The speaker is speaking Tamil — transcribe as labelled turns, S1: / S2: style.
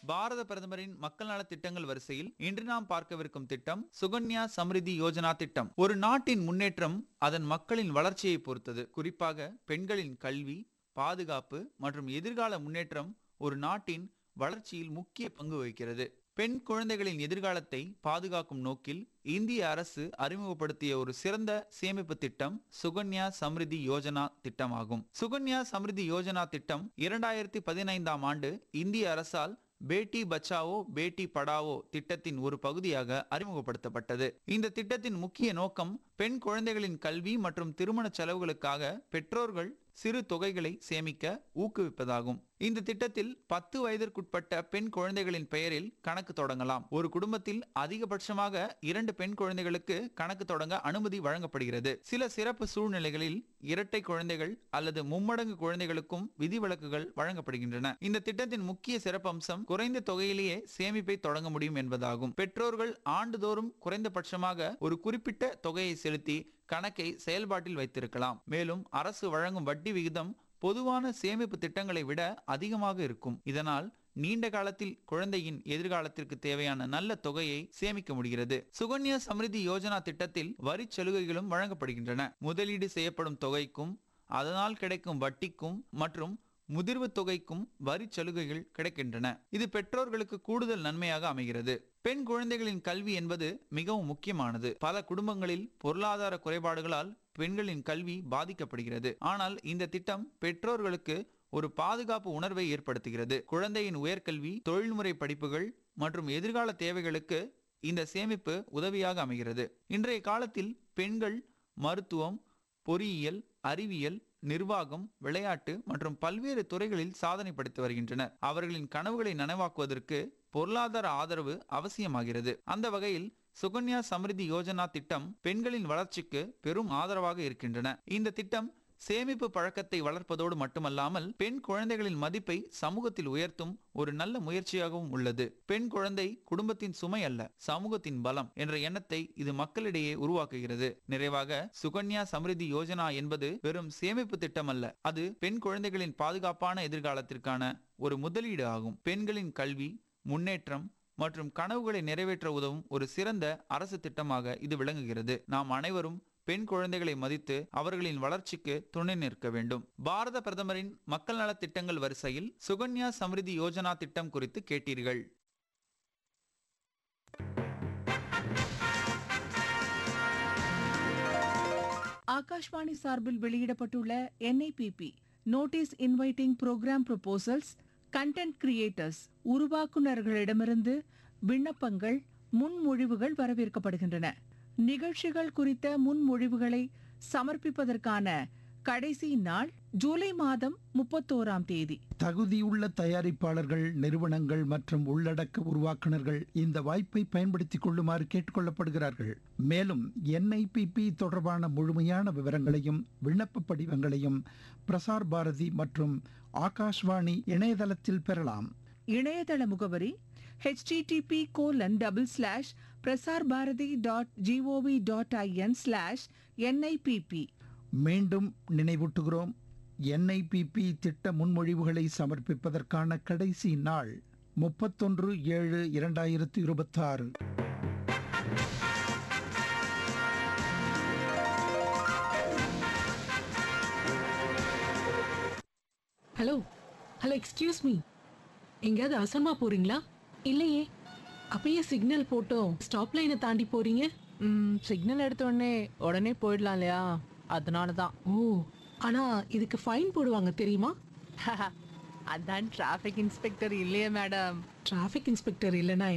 S1: பாரத பிரதமரின் மக்கள் நல திட்டங்கள் வரிசையில் இன்று நாம் பார்க்கவிருக்கும் திட்டம் சுகன்யா சம்ரிதி யோஜனா திட்டம் ஒரு நாட்டின் முன்னேற்றம் அதன் மக்களின் வளர்ச்சியை பொறுத்தது குறிப்பாக பெண்களின் கல்வி பாதுகாப்பு மற்றும் எதிர்கால முன்னேற்றம் ஒரு நாட்டின் வளர்ச்சியில் முக்கிய பங்கு வகிக்கிறது பெண் குழந்தைகளின் எதிர்காலத்தை பாதுகாக்கும் நோக்கில் இந்திய அரசு அறிமுகப்படுத்திய ஒரு சிறந்த சேமிப்பு திட்டம் சுகன்யா சம்ரிதி யோஜனா திட்டமாகும் சுகன்யா சம்ரிதி யோஜனா திட்டம் இரண்டாயிரத்தி பதினைந்தாம் ஆண்டு இந்திய அரசால் பேட்டி பச்சாவோ பேட்டி படாவோ திட்டத்தின் ஒரு பகுதியாக அறிமுகப்படுத்தப்பட்டது இந்த திட்டத்தின் முக்கிய நோக்கம் பெண் குழந்தைகளின் கல்வி மற்றும் திருமண செலவுகளுக்காக பெற்றோர்கள் சிறு தொகைகளை சேமிக்க ஊக்குவிப்பதாகும் இந்த திட்டத்தில் பத்து வயதிற்குட்பட்ட பெண் குழந்தைகளின் பெயரில் கணக்கு தொடங்கலாம் ஒரு குடும்பத்தில் அதிகபட்சமாக இரண்டு பெண் குழந்தைகளுக்கு கணக்கு தொடங்க அனுமதி வழங்கப்படுகிறது சில சிறப்பு சூழ்நிலைகளில் இரட்டை குழந்தைகள் அல்லது மும்மடங்கு குழந்தைகளுக்கும் விதிவிலக்குகள் வழங்கப்படுகின்றன இந்த திட்டத்தின் முக்கிய சிறப்பம்சம் குறைந்த தொகையிலேயே சேமிப்பை தொடங்க முடியும் என்பதாகும் பெற்றோர்கள் ஆண்டுதோறும் குறைந்தபட்சமாக ஒரு குறிப்பிட்ட தொகையை செலுத்தி கணக்கை செயல்பாட்டில் வைத்திருக்கலாம் மேலும் அரசு வழங்கும் வட்டி விகிதம் பொதுவான சேமிப்பு திட்டங்களை விட அதிகமாக இருக்கும் இதனால் நீண்ட காலத்தில் குழந்தையின் எதிர்காலத்திற்கு தேவையான நல்ல தொகையை சேமிக்க முடிகிறது சுகன்யா சம்ரிதி யோஜனா திட்டத்தில் வரி சலுகைகளும் வழங்கப்படுகின்றன முதலீடு செய்யப்படும் தொகைக்கும் அதனால் கிடைக்கும் வட்டிக்கும் மற்றும் முதிர்வு தொகைக்கும் வரி சலுகைகள் கிடைக்கின்றன இது பெற்றோர்களுக்கு கூடுதல் நன்மையாக அமைகிறது பெண் குழந்தைகளின் கல்வி என்பது மிகவும் முக்கியமானது பல குடும்பங்களில் பொருளாதார குறைபாடுகளால் பெண்களின் கல்வி பாதிக்கப்படுகிறது ஆனால் இந்த திட்டம் பெற்றோர்களுக்கு ஒரு பாதுகாப்பு உணர்வை ஏற்படுத்துகிறது குழந்தையின் உயர்கல்வி தொழில்முறை படிப்புகள் மற்றும் எதிர்கால தேவைகளுக்கு இந்த சேமிப்பு உதவியாக அமைகிறது இன்றைய காலத்தில் பெண்கள் மருத்துவம் பொறியியல் அறிவியல் நிர்வாகம் விளையாட்டு மற்றும் பல்வேறு துறைகளில் சாதனை படைத்து வருகின்றனர் அவர்களின் கனவுகளை நனவாக்குவதற்கு பொருளாதார ஆதரவு அவசியமாகிறது அந்த வகையில் சுகன்யா சம்ரிதி யோஜனா திட்டம் பெண்களின் வளர்ச்சிக்கு பெரும் ஆதரவாக இருக்கின்றன இந்த திட்டம் சேமிப்பு பழக்கத்தை வளர்ப்பதோடு மட்டுமல்லாமல் பெண் குழந்தைகளின் மதிப்பை சமூகத்தில் உயர்த்தும் ஒரு நல்ல முயற்சியாகவும் உள்ளது பெண் குழந்தை குடும்பத்தின் சுமை அல்ல சமூகத்தின் பலம் என்ற எண்ணத்தை இது மக்களிடையே உருவாக்குகிறது நிறைவாக சுகன்யா சம்ரிதி யோஜனா என்பது வெறும் சேமிப்பு திட்டம் அல்ல அது பெண் குழந்தைகளின் பாதுகாப்பான எதிர்காலத்திற்கான ஒரு முதலீடு ஆகும் பெண்களின் கல்வி முன்னேற்றம் மற்றும் கனவுகளை நிறைவேற்ற உதவும் ஒரு சிறந்த அரசு திட்டமாக இது விளங்குகிறது நாம் அனைவரும் பெண் குழந்தைகளை மதித்து அவர்களின் வளர்ச்சிக்கு துணை நிற்க வேண்டும் பாரத பிரதமரின் மக்கள் நலத் திட்டங்கள் வரிசையில் சுகன்யா சம்ரிதி யோஜனா திட்டம் குறித்து கேட்டீர்கள்
S2: ஆகாஷ்வாணி சார்பில் வெளியிடப்பட்டுள்ள NIPP notice inviting programme proposals content creators உருவாக்குநர்களிடமிருந்து விண்ணப்பங்கள் முன்மொழிவுகள் வரவேற்கப்படுகின்றன நிகழ்ச்சிகள் குறித்த முன்மொழிவுகளை சமர்ப்பிப்பதற்கான கடைசி நாள் ஜூலை மாதம் முப்பத்தோராம் தேதி
S3: தகுதியுள்ள தயாரிப்பாளர்கள் நிறுவனங்கள் மற்றும் உள்ளடக்க உருவாக்குனர்கள் இந்த வாய்ப்பை பயன்படுத்திக் கொள்ளுமாறு கேட்டுக்கொள்ளப்படுகிறார்கள் மேலும் என்ஐபிபி தொடர்பான முழுமையான விவரங்களையும் விண்ணப்ப படிவங்களையும் பிரசார் பாரதி மற்றும் ஆகாஷ்வாணி இணையதளத்தில் பெறலாம்
S2: இணையதள முகவரி http colon double slash Prasar Bharati dot GOV dot IN slash NIPP
S3: மீண்டும் நினைவூட்டுகிறோம் என்ஐபிபி திட்ட முன்மொழிவுகளை சமர்ப்பிப்பதற்கான கடைசி நாள் முப்பத்தொன்று ஏழு இரண்டாயிரத்து இருபத்தாறு
S4: ஹலோ ஹலோ எக்ஸ்கியூஸ் மீ எங்கேயாவது அவசரமா போறீங்களா இல்லையே அப்பயே சிக்னல் போட்டோம் ஸ்டாப் லைனை தாண்டி போறீங்க
S5: ம் சிக்னல் எடுத்த உடனே உடனே போயிடலாம் இல்லையா அதனால தான்
S4: ஓ ஆனா இதுக்கு ஃபைன் போடுவாங்க தெரியுமா
S5: அதான் டிராஃபிக் இன்ஸ்பெக்டர் இல்லையே மேடம்
S4: டிராஃபிக் இன்ஸ்பெக்டர் இல்லைன்னா